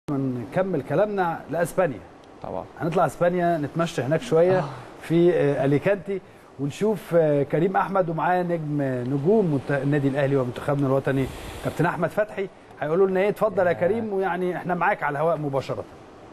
نكمل كلامنا لاسبانيا طبعا هنطلع اسبانيا نتمشى هناك شويه في آه، اليكانتي ونشوف آه، كريم احمد ومعاه نجم نجوم منت- النادي الاهلي ومنتخبنا الوطني كابتن احمد فتحي هيقولوا لنا ايه اتفضل يا كريم ويعني احنا معاك على الهواء مباشره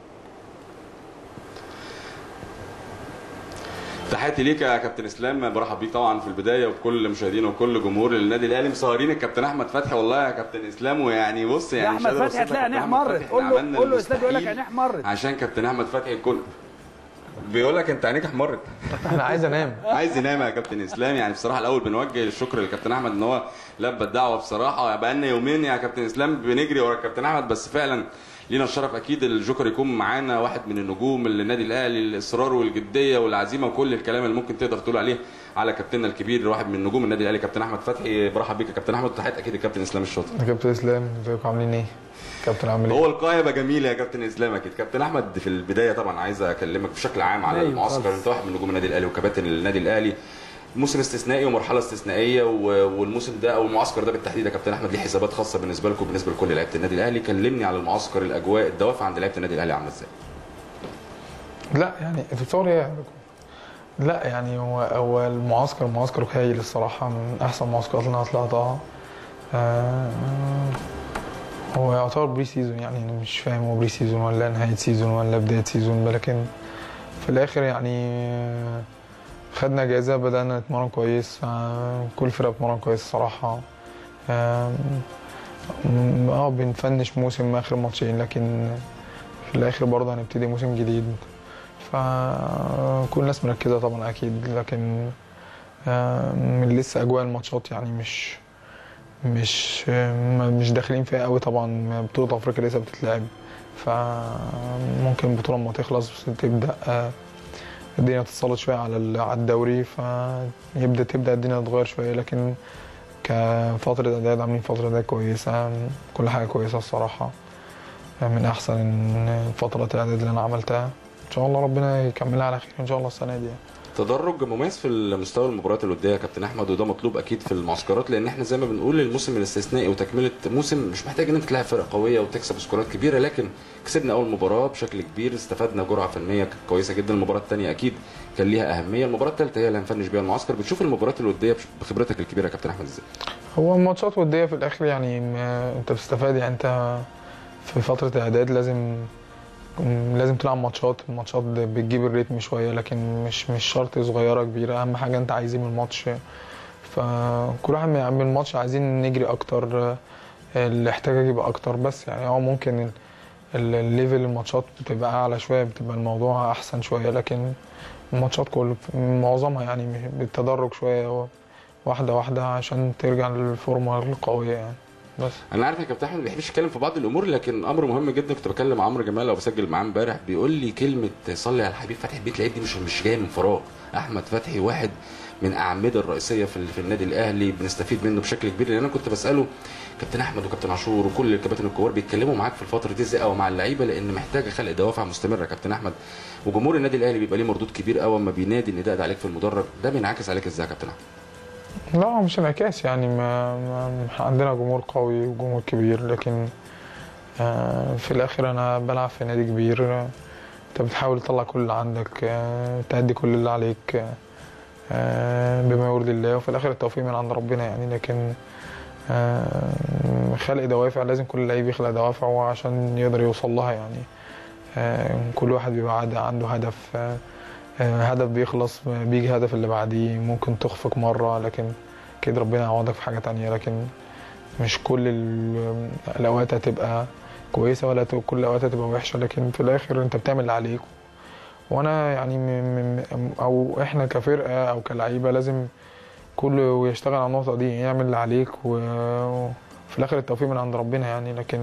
تحياتي ليك يا كابتن اسلام برحب بيك طبعا في البدايه وبكل مشاهدينا وكل جمهور النادي الاهلي مسهرين الكابتن احمد فتحي والله يا كابتن اسلام ويعني بص يا يعني مش احمد قادر فتحي أوصف لك هتلاقي كابتن عينيه أحمد احمرت فتحي، قول إحنا له عملنا قول له استاذ يقول لك المستحيل عينيه احمرت عشان كابتن احمد فتحي يكون بيقول لك انت عينيك احمرت انا عايز انام عايز ينام يا كابتن اسلام يعني بصراحه الاول بنوجه الشكر للكابتن احمد ان هو لبى الدعوه بصراحه بقى لنا يومين يا كابتن اسلام بنجري ورا الكابتن احمد بس فعلا لينا الشرف اكيد الجوكر يكون معانا واحد من النجوم اللي النادي الاهلي الاصرار والجديه والعزيمه وكل الكلام اللي ممكن تقدر تقول عليه على كابتننا الكبير واحد من نجوم النادي الاهلي كابتن احمد فتحي برحب بيك يا كابتن احمد وتحيات اكيد الكابتن اسلام الشاطر يا كابتن اسلام ازيكم عاملين ايه؟ كابتن عامل ايه؟ هو القاء هيبقى جميل يا كابتن اسلام اكيد كابتن احمد في البدايه طبعا عايز اكلمك بشكل عام على أيوة المعسكر خالص. انت واحد من نجوم النادي الاهلي وكباتن النادي الاهلي موسم استثنائي ومرحله استثنائيه و- والموسم ده او المعسكر ده بالتحديد يا كابتن احمد ليه حسابات خاصه بالنسبه لكم بالنسبه لكل لعيبه النادي الاهلي كلمني على المعسكر الاجواء الدوافع عند لعيبه النادي الاهلي عامله ازاي لا يعني انت بتصور ايه؟ لا يعني هو هو المعسكر معسكر هايل الصراحه من احسن المعسكرات اللي انا طلعتها آه، هو يعتبر بري سيزون يعني انا مش فاهم هو بري سيزون ولا نهايه سيزون ولا بدايه سيزون لكن في الاخر يعني آه، خدنا اجازه بدانا نتمرن كويس آه، كل فرقه بتتمرن كويس الصراحه آه، م- اه بنفنش موسم اخر ماتشين لكن في الاخر برضه هنبتدي موسم جديد فكل الناس مركزه طبعا اكيد لكن آه، من لسه اجواء الماتشات يعني مش مش آه، مش داخلين فيها قوي طبعا بطوله افريقيا لسه بتتلعب فممكن البطوله لما تخلص تبدا آه، الدنيا تتسلط شويه على ال- على الدوري فيبدا تبدا الدنيا تتغير شويه لكن كفتره اعداد عاملين فتره اعداد كويسه كل حاجه كويسه الصراحه من احسن فترات الاعداد اللي انا عملتها ان شاء الله ربنا يكملها على خير ان شاء الله السنه دي تدرج مميز في مستوى المباريات الوديه يا كابتن احمد وده مطلوب اكيد في المعسكرات لان احنا زي ما بنقول الموسم الاستثنائي وتكمله موسم مش محتاج ان انت تلاعب فرق قويه وتكسب سكورات كبيره لكن كسبنا اول مباراه بشكل كبير استفدنا جرعه فنيه كانت كويسه جدا المباراه الثانيه اكيد كان ليها اهميه المباراه الثالثه هي اللي هنفنش بيها المعسكر بتشوف المباريات الوديه بش- بخبرتك الكبيره يا كابتن احمد ازاي هو الماتشات وديه في الاخر يعني ما انت بتستفاد يعني انت في فتره اعداد لازم لازم تلعب ماتشات الماتشات بتجيب الريتم شويه لكن مش مش شرط صغيره كبيره اهم حاجه انت عايز ايه من الماتش فكل واحد من الماتش عايزين نجري اكتر الاحتياج يبقى اكتر بس يعني اه ممكن ال- ال- الليفل الماتشات بتبقى اعلى شويه بتبقى الموضوع احسن شويه لكن الماتشات كل معظمها يعني بالتدرج شويه واحده واحده عشان ترجع للفورمه القويه يعني بس انا عارف يا كابتن احمد ما بيحبش يتكلم في بعض الامور لكن امر مهم جدا كنت بكلم عمرو جمال او بسجل معاه امبارح بيقول لي كلمه صلي على الحبيب فتحي بيت العيد دي مش مش جايه من فراغ احمد فتحي واحد من اعمده الرئيسيه في, في النادي الاهلي بنستفيد منه بشكل كبير لان انا كنت بساله كابتن احمد وكابتن عاشور وكل الكباتن الكبار بيتكلموا معاك في الفتره دي ازاي او مع اللعيبه لان محتاجه خلق دوافع مستمره يا كابتن احمد وجمهور النادي الاهلي بيبقى ليه مردود كبير قوي اما بينادي النداء ده عليك في المدرج ده بينعكس عليك ازاي يا كابتن احمد لا مش انعكاس يعني ما, ما عندنا جمهور قوي وجمهور كبير لكن آه، في الاخر انا بلعب في نادي كبير آه، انت بتحاول تطلع كل اللي عندك آه، تأدي كل اللي عليك آه، بما يرضي الله وفي الاخر التوفيق من عند ربنا يعني لكن آه، خلق دوافع لازم كل لعيب يخلق دوافعه عشان يقدر يوصل لها يعني آه، كل واحد بيبقى عاد- عنده هدف آه، آه، هدف بيخلص بيجي هدف اللي بعديه ممكن تخفق مرة لكن كده ربنا يعوضك في حاجة تانية لكن مش كل ال- الأوقات هتبقى كويسة ولا ت- كل الأوقات هتبقى وحشة لكن في الآخر أنت بتعمل اللي عليك وأنا يعني م- م- أو إحنا كفرقة أو كلعيبة لازم كله يشتغل على النقطة دي يعمل اللي عليك و- وفي الآخر التوفيق من عند ربنا يعني لكن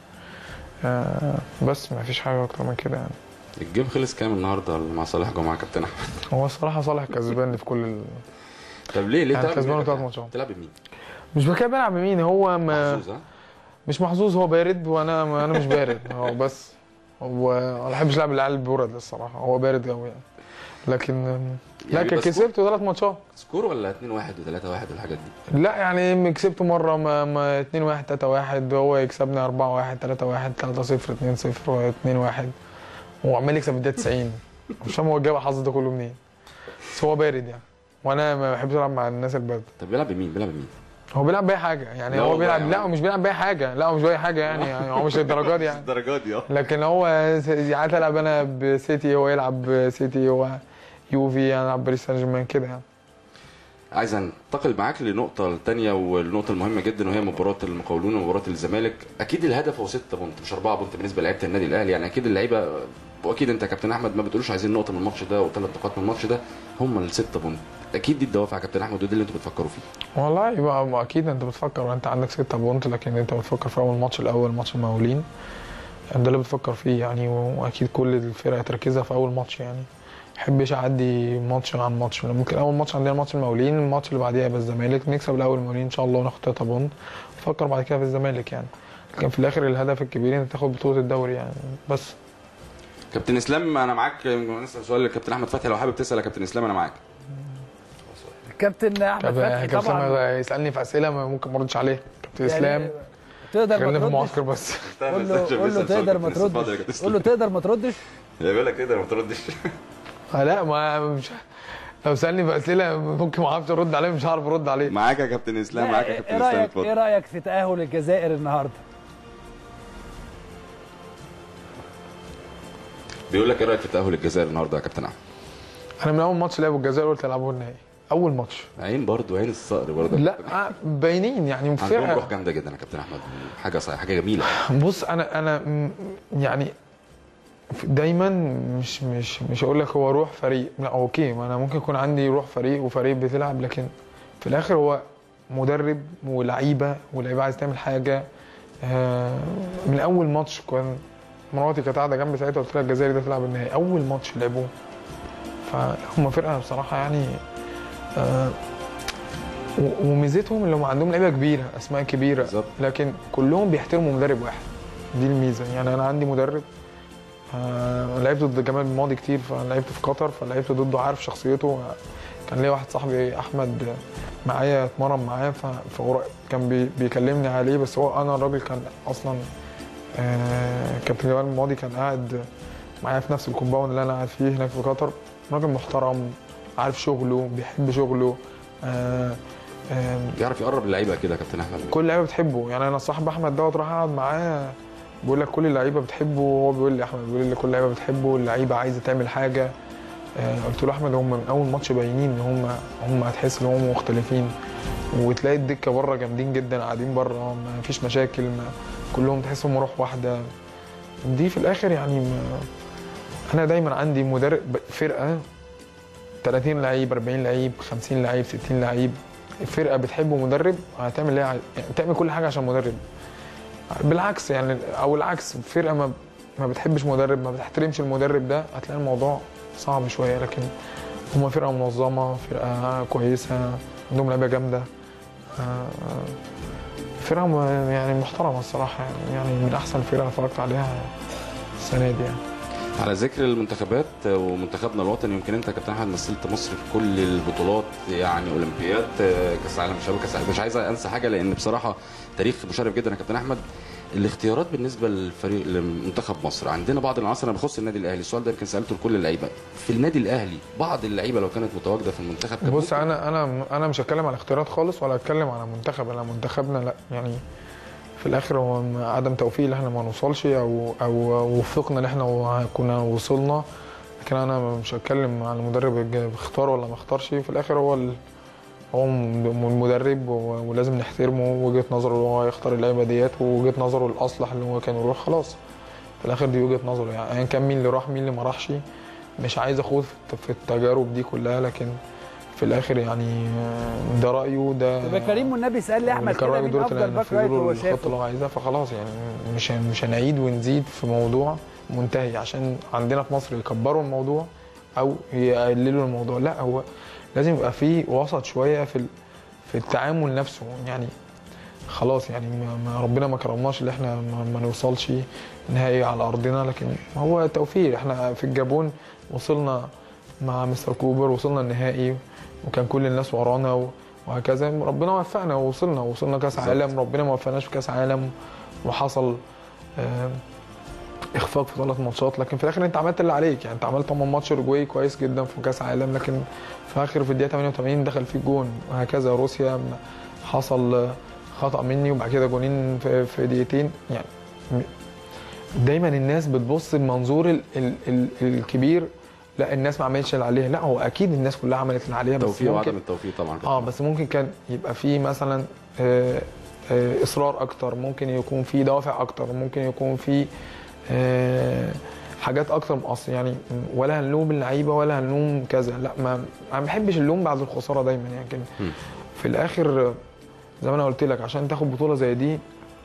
آه، بس ما فيش حاجة أكتر من كده يعني الجيم خلص كام النهارده مع صالح جمعه يا كابتن احمد هو الصراحة صالح كسبان في كل ال... طب ليه ليه يعني تلعب كسبانه بمين؟ ثلاث ماتشات. تلعب بمين؟ مش بكده بلعب بمين هو ما محظوظ ها؟ مش محظوظ هو بارد وانا انا مش بارد هو بس هو انا ما بحبش العب العيال البرد الصراحه هو بارد قوي يعني لكن لا بيبقى سكور- كسبته ثلاث ماتشات سكور ولا 2 1 و3 1 والحاجات دي لا يعني كسبته مره ما ما 2 1 3 1 هو يكسبني 4 1 3 1 3 0 2 0 2 1 وعمال يكسب الدقيقه 90 مش فاهم هو جاب الحظ ده كله منين بس هو بارد يعني وانا ما بحبش العب مع الناس البارده طب بيلعب بمين بيلعب بمين هو بيلعب باي حاجه يعني لا هو والله بيلعب يعني. لا هو مش بيلعب باي حاجه لا هو مش باي حاجه يعني, يعني هو مش الدرجات دي يعني الدرجات دي اه لكن هو ساعات العب انا بسيتي هو يلعب بسيتي هو يوفي انا العب باريس سان جيرمان كده يعني عايز انتقل معاك لنقطة الثانية والنقطة المهمة جدا وهي مباراة المقاولون ومباراة الزمالك، أكيد الهدف هو 6 بونت مش 4 بونت بالنسبة لعيبة النادي الأهلي، يعني أكيد اللعيبة وأكيد أنت يا كابتن أحمد ما بتقولوش عايزين نقطة من الماتش ده وثلاث نقاط من الماتش ده، هم الستة بونت، أكيد دي الدوافع يا كابتن أحمد ودي اللي أنتوا بتفكروا فيه. والله يبقى ما اكيد انت بتفكر وانت عندك ستة بونت لكن انت بتفكر في اول ماتش الاول ماتش المقاولين ده اللي بتفكر فيه يعني واكيد كل الفرق تركيزها في اول ماتش يعني محبش اعدي ماتش عن ماتش ممكن اول ماتش عندنا ماتش المقاولين الماتش اللي بعديها يبقى الزمالك نكسب الاول المقاولين ان شاء الله وناخد 3 بونت نفكر بعد كده في الزمالك يعني لكن في الاخر الهدف الكبير انت تاخد بطوله الدوري يعني بس كابتن إسلام أنا معاك نسأل سؤال للكابتن أحمد فتحي لو حابب تسأل يا كابتن إسلام أنا معاك. كابتن احمد طب فتحي كابتن طبعا اسلام يسالني في اسئله ما ممكن ما اردش عليها كابتن يعني اسلام تقدر خلينا في ما تردش المعسكر بس قول له قول له تقدر ما تردش قول له تقدر ما تردش بيقول لك تقدر ما تردش آه لا ما مش لو سالني في اسئله ممكن ما اعرفش ارد عليه مش هعرف ارد عليه معاك يا كابتن إسلام معاك يا ايه كابتن إسلام رايك ايه اتفضل. رايك في تاهل الجزائر النهارده بيقول لك إيه رأيك في تأهل الجزائر النهارده يا كابتن أحمد؟ انا من اول ماتش لعبوا الجزائر قلت يلعبوا النهائي اول ماتش عين برضو عين الصقر برضو لا آه، باينين يعني عندهم فرقه روح جامده جدا يا كابتن احمد حاجه صحيح حاجه جميله بص انا انا م- يعني دايما مش مش مش هقول لك هو روح فريق لا اوكي ما انا ممكن يكون عندي روح فريق وفريق بتلعب لكن في الاخر هو مدرب ولعيبه ولعيبه عايز تعمل حاجه آه، من اول ماتش كان مراتي كانت قاعده جنبي ساعتها قلت لها الجزائر ده تلعب النهائي اول ماتش لعبوه فهم فرقه بصراحه يعني آه، و- وميزتهم اللي هم عندهم لعيبه كبيره اسماء كبيره بالظبط. لكن كلهم بيحترموا مدرب واحد دي الميزه يعني انا عندي مدرب آه لعبت ضد جمال الماضي كتير فلعبت في قطر فلعبت ضده عارف شخصيته كان ليا واحد صاحبي احمد معايا اتمرن معاه ف- فهو كان بي بيكلمني عليه بس هو انا الراجل كان اصلا آه كابتن جمال الماضي كان قاعد معايا في نفس الكومباوند اللي انا قاعد فيه هناك في قطر راجل محترم عارف شغله بيحب شغله آه آه يعرف يقرب اللعيبه كده يا كابتن احمد كل اللعيبه بتحبه يعني انا صاحب احمد دوت راح اقعد معاه بيقول لك كل اللعيبه بتحبه وهو بيقول لي احمد بيقول لي كل اللعيبه بتحبه اللعيبه عايزه تعمل حاجه آه، قلت له احمد هم من اول ماتش باينين ان هم هم هتحس ان هم مختلفين وتلاقي الدكه بره جامدين جدا قاعدين بره ما فيش مشاكل ما كلهم تحسهم روح واحده دي في الاخر يعني ما انا دايما عندي مدرب فرقه 30 لعيب 40 لعيب 50 لعيب 60 لعيب فرقه بتحب مدرب هتعمل ليه يعني تعمل كل حاجه عشان مدرب بالعكس يعني او العكس فرقه ما ما بتحبش مدرب ما بتحترمش المدرب ده هتلاقي الموضوع صعب شويه لكن هم فرقه منظمه فرقه كويسه عندهم لعيبه جامده آه، فرقه م- يعني محترمه الصراحه يعني, يعني من احسن الفرق اتفرجت عليها السنه دي يعني على ذكر المنتخبات ومنتخبنا الوطني يمكن انت يا كابتن احمد مثلت مصر في كل البطولات يعني اولمبياد كاس العالم شباب كاس العالم مش عايز انسى حاجه لان بصراحه تاريخ مشرف جدا يا كابتن احمد الاختيارات بالنسبه للفريق لمنتخب مصر عندنا بعض العناصر انا بخص النادي الاهلي السؤال ده يمكن سالته لكل اللعيبه في النادي الاهلي بعض اللعيبه لو كانت متواجده في المنتخب كان بص ممكن- انا انا انا مش هتكلم على اختيارات خالص ولا هتكلم على منتخب انا منتخبنا لا يعني في الاخر هو م- عدم توفيق اللي احنا ما نوصلش او او وفقنا اللي احنا و- كنا وصلنا لكن انا مش هتكلم على المدرب الج- اختار ولا ما اختارش في الاخر هو ال... هو م- المدرب و- ولازم نحترمه وجهه نظره اللي هو يختار اللعيبه ديت ووجهه نظره الاصلح اللي هو كان يروح خلاص في الاخر دي وجهه نظره يعني ايا كان مين اللي راح مين اللي ما راحش مش عايز اخوض في الت- في التجارب دي كلها لكن في الاخر يعني آه، ده رايه ده يبقى كريم والنبي سال لي احمد كان كده رايه مين دول افضل باك رايت له هو الخطه اللي شايفه هو عايزها فخلاص يعني مش هن- مش هنعيد ونزيد في موضوع منتهي عشان عندنا في مصر يكبروا الموضوع او يقللوا الموضوع لا هو لازم يبقى في وسط شويه في ال- في التعامل نفسه يعني خلاص يعني ما ما ربنا ما كرمناش اللي احنا ما, ما نوصلش نهائي على ارضنا لكن هو توفيق احنا في الجابون وصلنا مع مستر كوبر وصلنا النهائي وكان كل الناس ورانا و- وهكذا ربنا وفقنا ووصلنا وصلنا كاس بالظبط. عالم ربنا ما وفقناش في كاس عالم وحصل آه، اخفاق في ثلاث ماتشات لكن في الاخر انت عملت اللي عليك يعني انت عملت 8 ماتش اورجواي كويس جدا في كاس عالم لكن في اخر في الدقيقه 88 دخل فيك جون وهكذا روسيا حصل خطا مني وبعد كده جونين في, في دقيقتين يعني م- دايما الناس بتبص بمنظور ال ال ال الكبير لا الناس ما عملتش اللي عليها لا هو اكيد الناس كلها عملت اللي عليها بس التوفيق ممكن وعدم التوفيق طبعا اه بس ممكن كان يبقى في مثلا آه، آه، اصرار اكتر ممكن يكون في دوافع اكتر ممكن يكون في آه، حاجات اكتر من اصل يعني ولا هنلوم اللعيبه ولا هنلوم كذا لا ما انا ما بحبش اللوم بعد الخساره دايما يعني لكن مم. في الاخر زي ما انا قلت لك عشان تاخد بطوله زي دي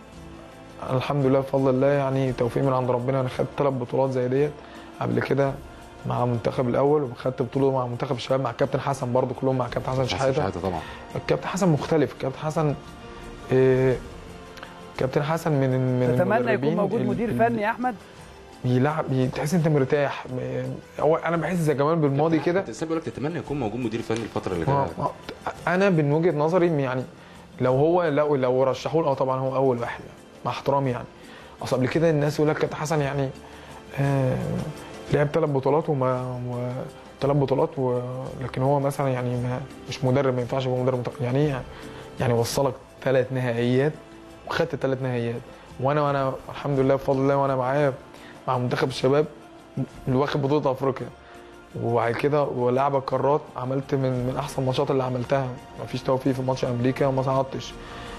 أنا الحمد لله بفضل الله يعني توفيق من عند ربنا انا خدت ثلاث بطولات زي ديت قبل كده مع المنتخب الاول وخدت بطوله مع منتخب الشباب مع الكابتن حسن برضو كلهم مع كابتن حسن حسن شحاته شحاته طبعا الكابتن حسن مختلف الكابتن حسن إيه كابتن حسن من من تتمنى يكون المدربين موجود ال- مدير ال- فني يا احمد بيلعب بي- تحس انت مرتاح م- هو انا بحس زي جمال بالماضي كده كابتن اسلام بيقول لك تتمنى يكون موجود مدير فني الفتره اللي آه، جايه آه. انا من وجهه نظري يعني لو هو لو لو رشحوه اه طبعا هو اول واحد يعني مع احترامي يعني اصل قبل كده الناس يقول لك كابتن حسن يعني آه لعب ثلاث بطولات وما ثلاث بطولات و... لكن هو مثلا يعني ما مش مدرب ما ينفعش يبقى مدرب مت- يعني ايه يعني وصلك ثلاث نهائيات وخدت ثلاث نهائيات وانا وانا الحمد لله بفضل الله وانا معايا مع منتخب الشباب اللي واخد بطوله افريقيا وبعد كده ولعب القارات عملت من من احسن الماتشات اللي عملتها مفيش توفيق في ماتش امريكا وما صعدتش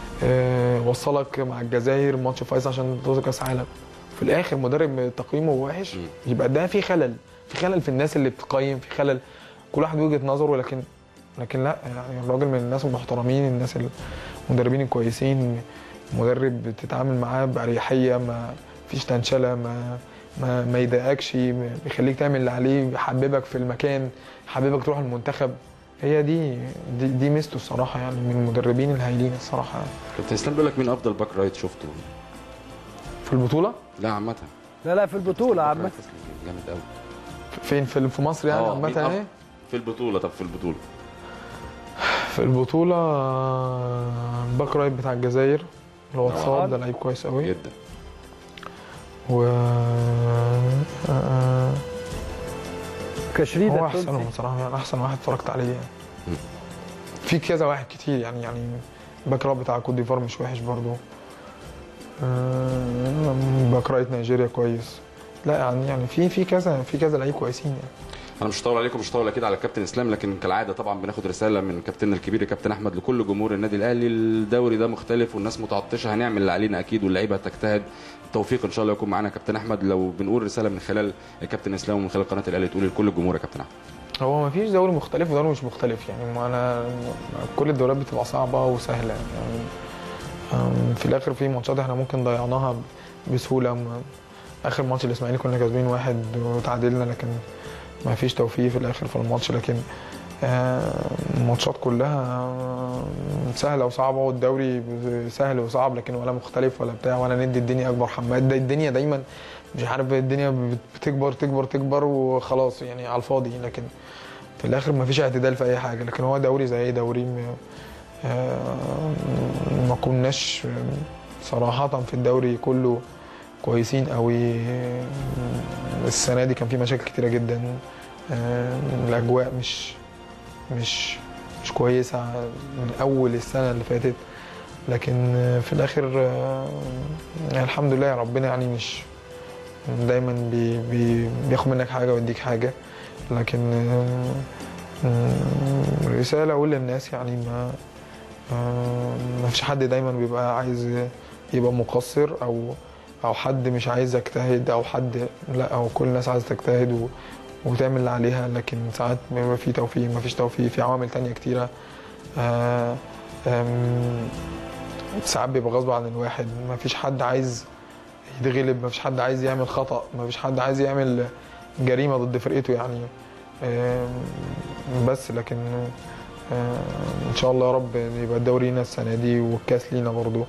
أه وصلك مع الجزائر ماتش فايز عشان توصل كاس عالم في الاخر مدرب تقييمه وحش مم. يبقى ده في خلل في خلل في الناس اللي بتقيم في خلل كل واحد وجهه نظره لكن لكن لا يعني الراجل من الناس المحترمين الناس المدربين الكويسين مدرب بتتعامل معاه باريحيه ما فيش تنشله ما ما, ما يضايقكش ما- بيخليك تعمل اللي عليه يحببك في المكان يحببك تروح المنتخب هي دي دي, دي ميزته الصراحه يعني من المدربين الهايلين الصراحه كابتن اسلام بيقول لك مين افضل باك رايت شفته في البطوله لا عامه لا لا في البطوله باك عامه رايت جامد قوي فين في في مصر يعني آه، مين عامه أف- ايه في البطوله طب في البطوله في البطوله آه، الباك رايت بتاع الجزائر اللي هو اتصاب ده لعيب كويس قوي جدا و آه، كشريده هو التونسي. احسنهم بصراحه يعني احسن واحد اتفرجت عليه يعني. مم. في كذا واحد كتير يعني يعني باك رايت بتاع كوت ديفوار مش وحش برضه آه، باك رايت نيجيريا كويس لا يعني يعني في في كذا في كذا لعيب كويسين يعني انا مش هطول عليكم مش هطول اكيد على الكابتن اسلام لكن كالعاده طبعا بناخد رساله من كابتننا الكبير كابتن احمد لكل جمهور النادي الاهلي الدوري ده مختلف والناس متعطشه هنعمل اللي علينا اكيد واللعيبه هتجتهد التوفيق ان شاء الله يكون معانا كابتن احمد لو بنقول رساله من خلال الكابتن اسلام ومن خلال قناه الاهلي تقول لكل الجمهور يا كابتن احمد هو ما فيش دوري مختلف ودوري مش مختلف يعني ما انا كل الدوريات بتبقى صعبه وسهله يعني أم، في الاخر في ماتشات احنا ممكن ضيعناها بسهوله م- اخر ماتش الاسماعيلي كنا كاسبين واحد وتعادلنا لكن ما فيش توفيق في الاخر في الماتش لكن آه، الماتشات كلها آه، سهله وصعبه والدوري سهل وصعب لكن ولا مختلف ولا بتاع ولا ندي الدنيا اكبر حماد ده الدنيا دايما مش عارف الدنيا بتكبر تكبر تكبر وخلاص يعني على الفاضي لكن في الاخر ما فيش اعتدال في اي حاجه لكن هو دوري زي اي دوري م- آه، ما كناش صراحه في الدوري كله كويسين قوي السنه دي كان في مشاكل كتيره جدا آه، الاجواء مش مش مش كويسه من اول السنه اللي فاتت لكن آه، في الاخر آه، الحمد لله ربنا يعني مش دايما بي بي بياخد منك حاجه ويديك حاجه لكن آه، آه، رساله اقول للناس يعني ما آه، ما فيش حد دايما بيبقى عايز يبقى مقصر او او حد مش عايز يجتهد او حد لا او كل الناس عايزه تجتهد و وتعمل اللي عليها لكن ساعات بيبقى في توفيق ما فيش توفيق في عوامل تانية كتيرة آه، آم، ساعات بيبقى غصب عن الواحد ما فيش حد عايز يتغلب ما فيش حد عايز يعمل خطأ ما فيش حد عايز يعمل جريمة ضد فرقته يعني آم، بس لكن آه، ان شاء الله يا رب يبقى الدوري لينا السنة دي والكاس لينا برضو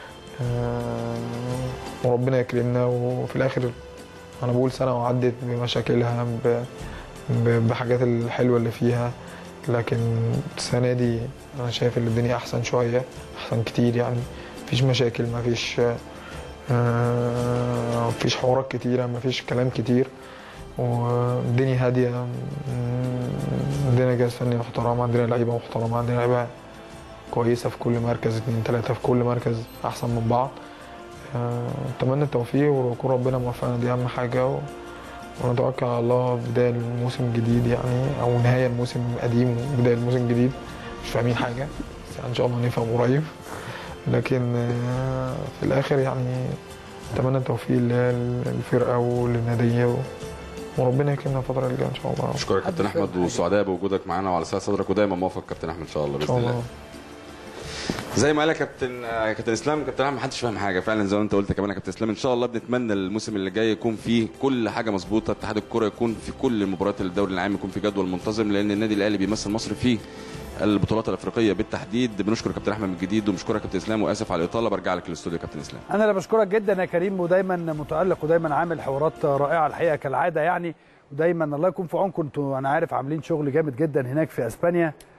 آه، وربنا يكرمنا وفي الاخر انا بقول سنه وعدت بمشاكلها ب- ب- بحاجات الحلوه اللي فيها لكن السنه دي انا شايف ان الدنيا احسن شويه احسن كتير يعني مفيش مشاكل مفيش آه، مفيش حوارات كتيره مفيش كلام كتير والدنيا هاديه مم، عندنا جهاز فني محترم عندنا لعيبه محترمه عندنا لعيبه كويسه في كل مركز اتنين تلاته في كل مركز احسن من بعض آه، اتمنى التوفيق ويكون ربنا موفقنا دي اهم حاجه و... ونتوكل على الله في بدايه الموسم الجديد يعني او نهايه الموسم القديم وبدايه الموسم الجديد مش فاهمين حاجه بس ان شاء الله نفهم قريب لكن آه، في الاخر يعني اتمنى التوفيق للفرقه وللناديه و... وربنا يكرمنا الفتره اللي جايه ان شاء الله اشكرك كابتن حد فاهم احمد حاجة. وسعداء بوجودك معانا وعلى سعه صدرك ودايما موفق كابتن احمد ان شاء الله ان باذن شاء الله الله زي ما قال يا كابتن آه، كابتن اسلام كابتن احمد محدش فاهم حاجه فعلا زي ما انت قلت كمان يا كابتن اسلام ان شاء الله بنتمنى الموسم اللي جاي يكون فيه كل حاجه مظبوطه اتحاد الكره يكون في كل مباريات الدوري العام يكون في جدول منتظم لان النادي الاهلي بيمثل مصر في البطولات الافريقيه بالتحديد بنشكر كابتن احمد من جديد وبنشكرك كابتن اسلام واسف على الاطاله برجع لك الاستوديو يا كابتن اسلام انا اللي بشكرك جدا يا كريم ودايما متالق ودايما عامل حوارات رائعه الحقيقه كالعاده يعني ودايما الله يكون في عونكم انتوا انا عارف عاملين شغل جامد جدا هناك في اسبانيا